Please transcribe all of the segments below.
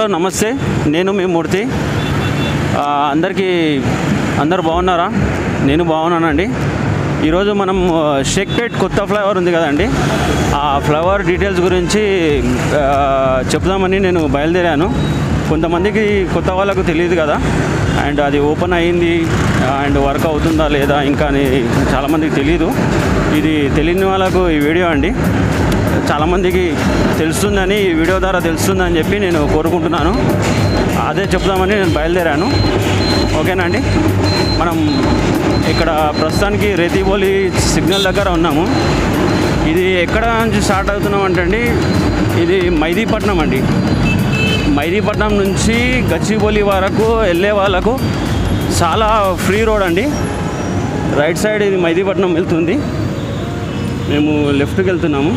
hello నమస్తే నేను మీ మూర్తి ఆ, అందరికీ అందరు బాగున్నారా నేను బాగున్నానండి ఈరోజు మనం ఆ, షేక్పేట్ కొత్త ఫ్లేవర్ ఉంది కదండి ఆ ఫ్లేవర్ డీటెయిల్స్ గురించి ఆ, చెప్దామని నేను బయలుదేరాను కొంతమందికి కొత్త వాళ్ళకు తెలియదు కదా అండ్ అది ఓపెన్ అయ్యింది అండ్ వర్క్ అవుతుందా లేదా ఇంకా అని చాలామందికి తెలియదు ఇది తెలియని వాళ్ళకు ఈ వీడియో అండి చాలామందికి తెలుస్తుందని ఈ వీడియో ద్వారా తెలుస్తుందని చెప్పి నేను కోరుకుంటున్నాను అదే చెప్దామని నేను బయలుదేరాను ఓకేనా అండి మనం ఇక్కడ ప్రస్తుతానికి రేతిబోలి సిగ్నల్ దగ్గర ఉన్నాము ఇది ఎక్కడ నుంచి స్టార్ట్ అవుతున్నాం అంటే అండి ఇది మైదీపట్నం అండి మైదీపట్నం నుంచి గచ్చిబౌలి వరకు వెళ్ళే వాళ్ళకు చాలా ఫ్రీ రోడ్ అండి రైట్ సైడ్ ఇది మైదీపట్నం వెళ్తుంది మేము లెఫ్ట్కి వెళ్తున్నాము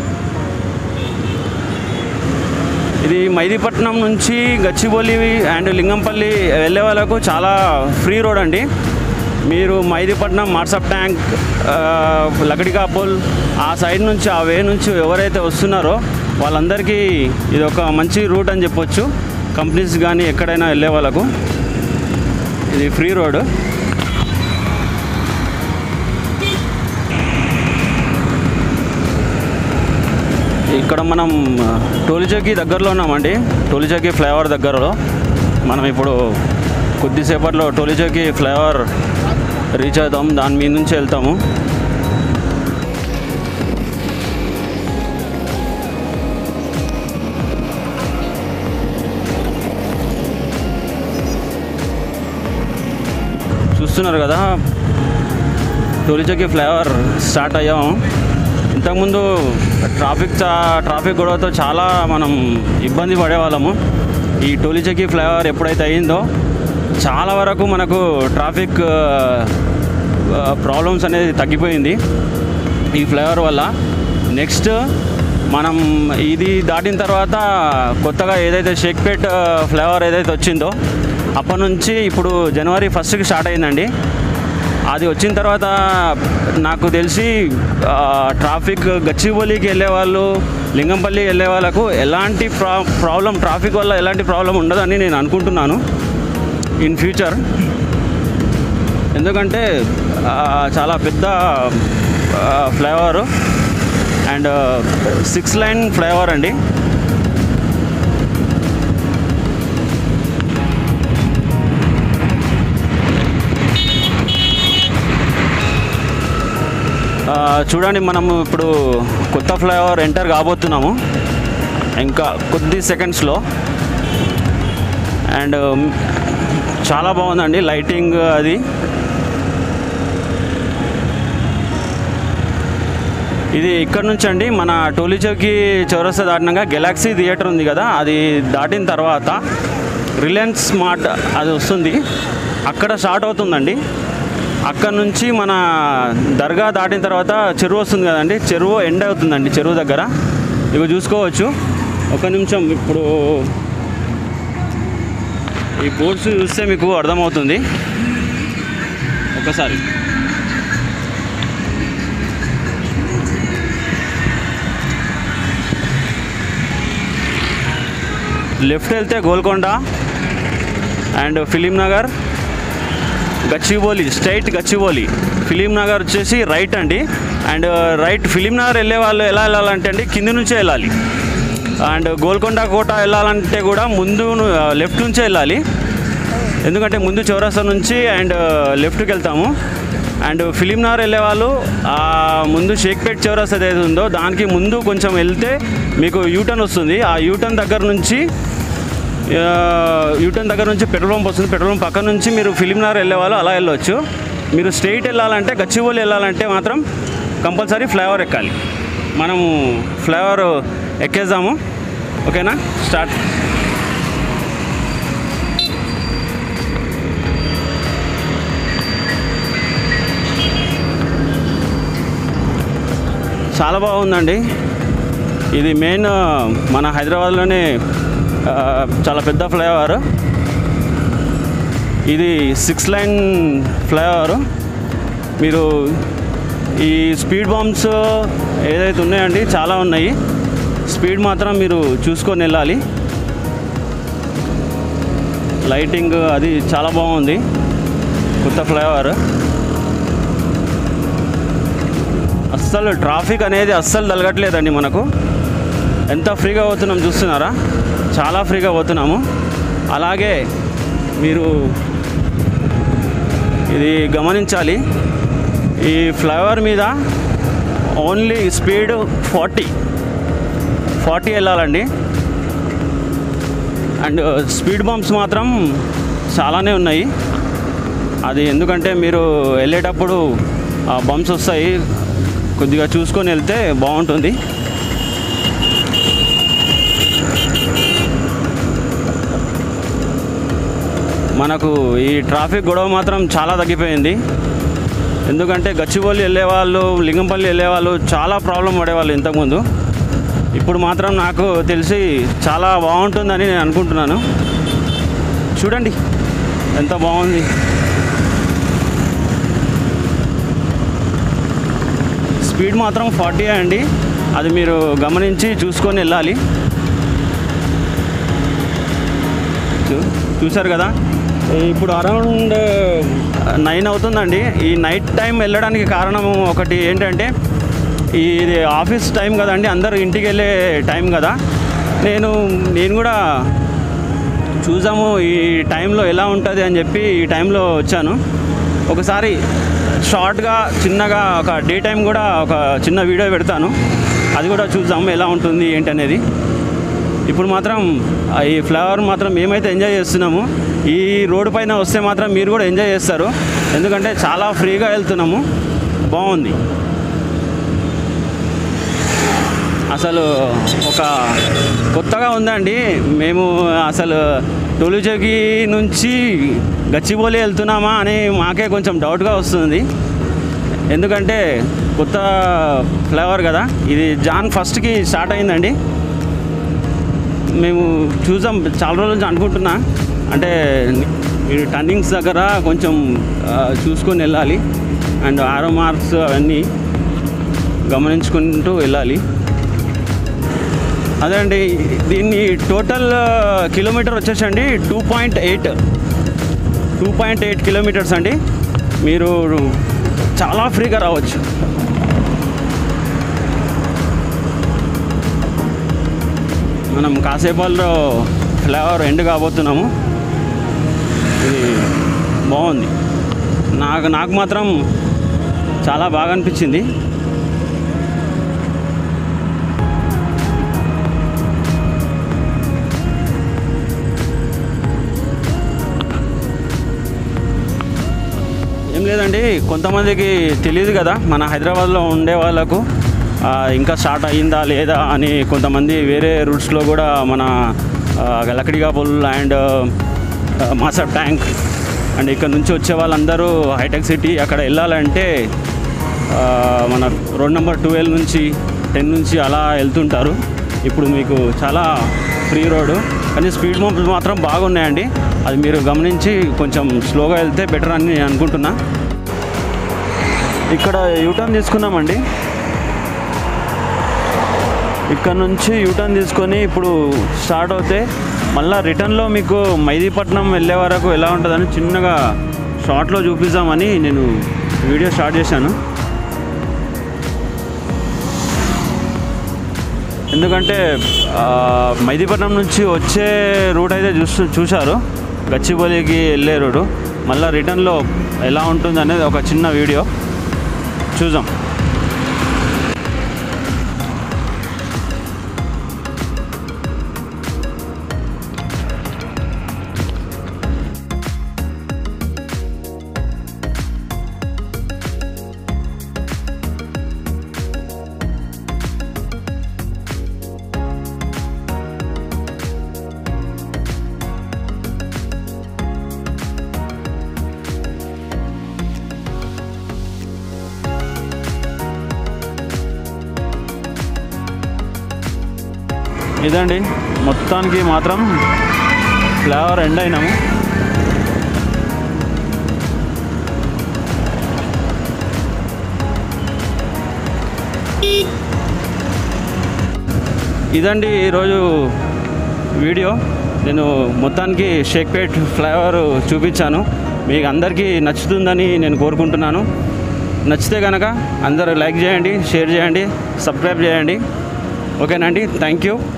ఇది మైదీపట్నం నుంచి గచ్చిబౌలి అండ్ లింగంపల్లి వెళ్ళే వాళ్ళకు చాలా ఫ్రీ రోడ్ అండి మీరు మైదీపట్నం మార్సప్ ట్యాంక్ ఆ, లకడికాపుల్ ఆ సైడ్ నుంచి ఆ వే నుంచి ఎవరైతే వస్తున్నారో వాళ్ళందరికీ ఇది ఒక మంచి రూట్ అని చెప్పొచ్చు కంపెనీస్ కానీ ఎక్కడైనా వెళ్ళే వాళ్ళకు ఇది ఫ్రీ రోడ్ ఇక్కడ మనం టోలిచౌకి దగ్గరలో ఉన్నామండి టోలిచౌకి ఫ్లైఓవర్ దగ్గరలో మనం ఇప్పుడు కొద్దిసేపట్లో టోలిచౌకి ఫ్లైఓవర్ రీచ్ అవుతాం దాని మీద నుంచి వెళ్తాము చూస్తున్నారు కదా టోలిచౌకి ఫ్లైఓవర్ స్టార్ట్ అయ్యాము ఇంతకుముందు ట్రాఫిక్ చా- ట్రాఫిక్ గొడవతో చాలా మనం ఇబ్బంది పడేవాళ్ళము ఈ టోలిచకి ఫ్లైఓవర్ ఎప్పుడైతే అయిందో చాలా వరకు మనకు ట్రాఫిక్ ప్రాబ్లమ్స్ అనేది తగ్గిపోయింది ఈ ఫ్లైఓవర్ వల్ల నెక్స్ట్ మనం ఇది దాటిన తర్వాత కొత్తగా ఏదైతే షేక్పేట్ ఫ్లైఓవర్ ఏదైతే వచ్చిందో అప్పటి నుంచి ఇప్పుడు జనవరి ఫస్ట్కి స్టార్ట్ అయిందండి అది వచ్చిన తర్వాత నాకు తెలిసి ఆ, ట్రాఫిక్ గచ్చిబౌలికి వెళ్ళే వాళ్ళు లింగంపల్లి వెళ్ళే వాళ్ళకు ఎలాంటి ప్రా ప్రాబ్లం ట్రాఫిక్ వల్ల ఎలాంటి ప్రాబ్లం ఉండదని నేను అనుకుంటున్నాను ఇన్ ఫ్యూచర్ ఎందుకంటే ఆ, చాలా పెద్ద flyover and six line flyover అండి ఆ, చూడండి మనము ఇప్పుడు కొత్త ఫ్లైఓవర్ ఎంటర్ కాబోతున్నాము ఇంకా కొద్ది సెకండ్స్లో అండ్ చాలా బాగుందండి లైటింగ్ అది ఇది ఇక్కడ నుంచి అండి మన టోలీచౌకి చౌరస్తా దాటినాక గెలాక్సీ థియేటర్ ఉంది కదా అది దాటిన తర్వాత రిలయన్స్ స్మార్ట్ అది వస్తుంది అక్కడ స్టార్ట్ అవుతుందండి అక్కడ నుంచి మన దర్గా దాటిన తర్వాత చెరువు వస్తుంది కదండి చెరువు ఎండ్ అవుతుందండి చెరువు దగ్గర ఇక చూసుకోవచ్చు ఒక నిమిషం ఇప్పుడు ఈ బోర్డ్స్ చూస్తే మీకు అర్థమవుతుంది ఒకసారి లెఫ్ట్ వెళ్తే గోల్కొండ అండ్ ఫిలిం నగర్ గచ్చిబౌలి స్ట్రైట్ గచ్చిబౌలి ఫిలిం నగర్ వచ్చేసి రైట్ అండి అండ్ రైట్ ఫిలిం నగర్ వెళ్ళే వాళ్ళు ఎలా వెళ్ళాలంటే అండి కింది నుంచే వెళ్ళాలి అండ్ గోల్కొండ కోట వెళ్ళాలంటే కూడా ముందు లెఫ్ట్ నుంచే వెళ్ళాలి ఎందుకంటే ముందు చౌరస్తా నుంచి అండ్ లెఫ్ట్కి వెళ్తాము అండ్ ఫిలిం నగర్ వెళ్ళే వాళ్ళు ఆ ముందు షేక్పేట్ చౌరస్తా ఏదైతే ఉందో దానికి ముందు కొంచెం వెళ్తే మీకు యూటర్న్ వస్తుంది ఆ యూటర్న్ దగ్గర నుంచి ఆ, యూటర్న్ దగ్గర నుంచి పెట్రోల్ పంప్ వస్తుంది పెట్రోల్ పంప్ పక్క నుంచి మీరు ఫిలిం నగర్ వెళ్ళే వాళ్ళు అలా వెళ్ళొచ్చు మీరు స్ట్రైట్ వెళ్ళాలంటే గచ్చిబౌలి వెళ్ళాలంటే మాత్రం కంపల్సరీ ఫ్లైఓవర్ ఎక్కాలి మనము ఫ్లైఓవర్ ఎక్కేద్దాము ఓకేనా స్టార్ట్ చాలా బాగుందండి ఇది మెయిన్ మన హైదరాబాద్లోనే ఆ, చాలా పెద్ద ఫ్లైఓవర్ ఇది సిక్స్ లైన్ ఫ్లైఓవర్ మీరు ఈ స్పీడ్ బాంబ్స్ ఏదైతే ఉన్నాయండి చాలా ఉన్నాయి స్పీడ్ మాత్రం మీరు చూసుకొని వెళ్ళాలి లైటింగ్ అది చాలా బాగుంది కొత్త ఫ్లైఓవర్ అస్సలు ట్రాఫిక్ అనేది అస్సలు తలగట్లేదండి మనకు ఎంత ఫ్రీగా పోతున్నాం చూస్తున్నారా చాలా ఫ్రీగా పోతున్నాము అలాగే మీరు ఇది గమనించాలి ఈ ఫ్లైఓవర్ మీద ఓన్లీ స్పీడ్ ఫార్టీ ఫార్టీ వెళ్ళాలండి అండ్ స్పీడ్ బంప్స్ మాత్రం చాలానే ఉన్నాయి అది ఎందుకంటే మీరు వెళ్ళేటప్పుడు బంప్స్ వస్తాయి కొద్దిగా చూసుకొని వెళ్తే బాగుంటుంది మనకు ఈ ట్రాఫిక్ గొడవ మాత్రం చాలా తగ్గిపోయింది ఎందుకంటే గచ్చిబౌలి వెళ్ళేవాళ్ళు లింగంపల్లి వెళ్ళేవాళ్ళు చాలా ప్రాబ్లం పడేవాళ్ళు ఇంతకుముందు ఇప్పుడు మాత్రం నాకు తెలిసి చాలా బాగుంటుందని నేను అనుకుంటున్నాను చూడండి ఎంత బాగుంది స్పీడ్ మాత్రం ఫార్టీ అండి అది మీరు గమనించి చూసుకొని వెళ్ళాలి చూ- చూశారు కదా ఇప్పుడు అరౌండ్ నైన్ అవుతుందండి ఈ నైట్ టైం వెళ్ళడానికి కారణం ఒకటి ఏంటంటే ఇది ఆఫీస్ టైం కదండి అందరూ ఇంటికి వెళ్ళే టైం కదా నేను నేను కూడా చూసాము ఈ టైంలో ఎలా ఉంటుంది అని చెప్పి ఈ టైంలో వచ్చాను ఒకసారి షార్ట్గా చిన్నగా ఒక డే టైం కూడా ఒక చిన్న వీడియో పెడతాను అది కూడా చూద్దాము ఎలా ఉంటుంది ఏంటి అనేది ఇప్పుడు మాత్రం ఆ ఈ ఫ్లవర్ మాత్రం మేమైతే ఎంజాయ్ చేస్తున్నాము ఈ రోడ్డు పైన వస్తే మాత్రం మీరు కూడా ఎంజాయ్ చేస్తారు ఎందుకంటే చాలా ఫ్రీగా వెళ్తున్నాము బాగుంది అసలు ఒక కొత్తగా ఉందండి మేము అసలు టొలుజగి నుంచి గచ్చిబౌలి వెళ్తున్నామా అని మాకే కొంచెం డౌట్గా వస్తుంది ఎందుకంటే కొత్త ఫ్లేవర్ కదా ఇది జాన్ ఫస్ట్కి స్టార్ట్ అయిందండి మేము చూసాం చాలా రోజుల నుంచి అనుకుంటున్నా అంటే మీరు టర్నింగ్స్ దగ్గర కొంచెం ఆ, చూసుకొని వెళ్ళాలి అండ్ ఆరో మార్క్స్ అవన్నీ గమనించుకుంటూ వెళ్ళాలి అదే అండి దీన్ని టోటల్ కిలోమీటర్ వచ్చేసండి two point eight two point eight kilometers అండి మీరు చాలా ఫ్రీగా రావచ్చు మనం కాసేపల్లో ఫ్లేవర్ ఎండ్ కాబోతున్నాము ఇది బాగుంది నాకు నాకు మాత్రం చాలా బాగా అనిపించింది ఏం లేదండి కొంతమందికి తెలియదు కదా మన హైదరాబాద్లో ఉండే వాళ్ళకు ఆ, ఇంకా స్టార్ట్ అయ్యిందా లేదా అని కొంతమంది వేరే రూట్స్లో కూడా మన Lakdikapul and Masab Tank and ఇక్కడ నుంచి వచ్చే వాళ్ళందరూ హైటెక్ సిటీ అక్కడ వెళ్ళాలంటే ఆ, మన రోడ్ నెంబర్ ట్వెల్వ్ నుంచి టెన్ నుంచి అలా వెళ్తుంటారు ఇప్పుడు మీకు చాలా ఫ్రీ రోడ్ కానీ స్పీడ్ బంప్స్ మాత్రం బాగున్నాయండి అది మీరు గమనించి కొంచెం స్లోగా వెళ్తే బెటర్ అని నేను అనుకుంటున్నా ఇక్కడ యూటర్న్ తీసుకున్నామండి ఇక్కడ నుంచి యూటర్న్ తీసుకొని ఇప్పుడు స్టార్ట్ అవుతే మళ్ళీ రిటర్న్లో మీకు మైదీపట్నం వెళ్ళే వరకు ఎలా ఉంటుందని చిన్నగా షార్ట్లో చూపిద్దామని నేను వీడియో స్టార్ట్ చేశాను ఎందుకంటే ఆ, మైదీపట్నం నుంచి వచ్చే రూట్ అయితే చూస్తూ చూశారు గచ్చిబౌలికి వెళ్ళే రూటు మళ్ళీ రిటర్న్లో ఎలా ఉంటుంది అనేది ఒక చిన్న వీడియో చూద్దాం ఇదండి మొత్తానికి మాత్రం ఫ్లేవర్ ఎండ్ అయినాము ఇదండి ఈరోజు వీడియో నేను మొత్తానికి షేక్పేట్ ఫ్లైఓవర్ చూపించాను మీకు అందరికీ నచ్చుతుందని నేను కోరుకుంటున్నాను నచ్చితే కనుక అందరూ లైక్ చేయండి షేర్ చేయండి సబ్స్క్రైబ్ చేయండి ఓకేనండి థ్యాంక్ యూ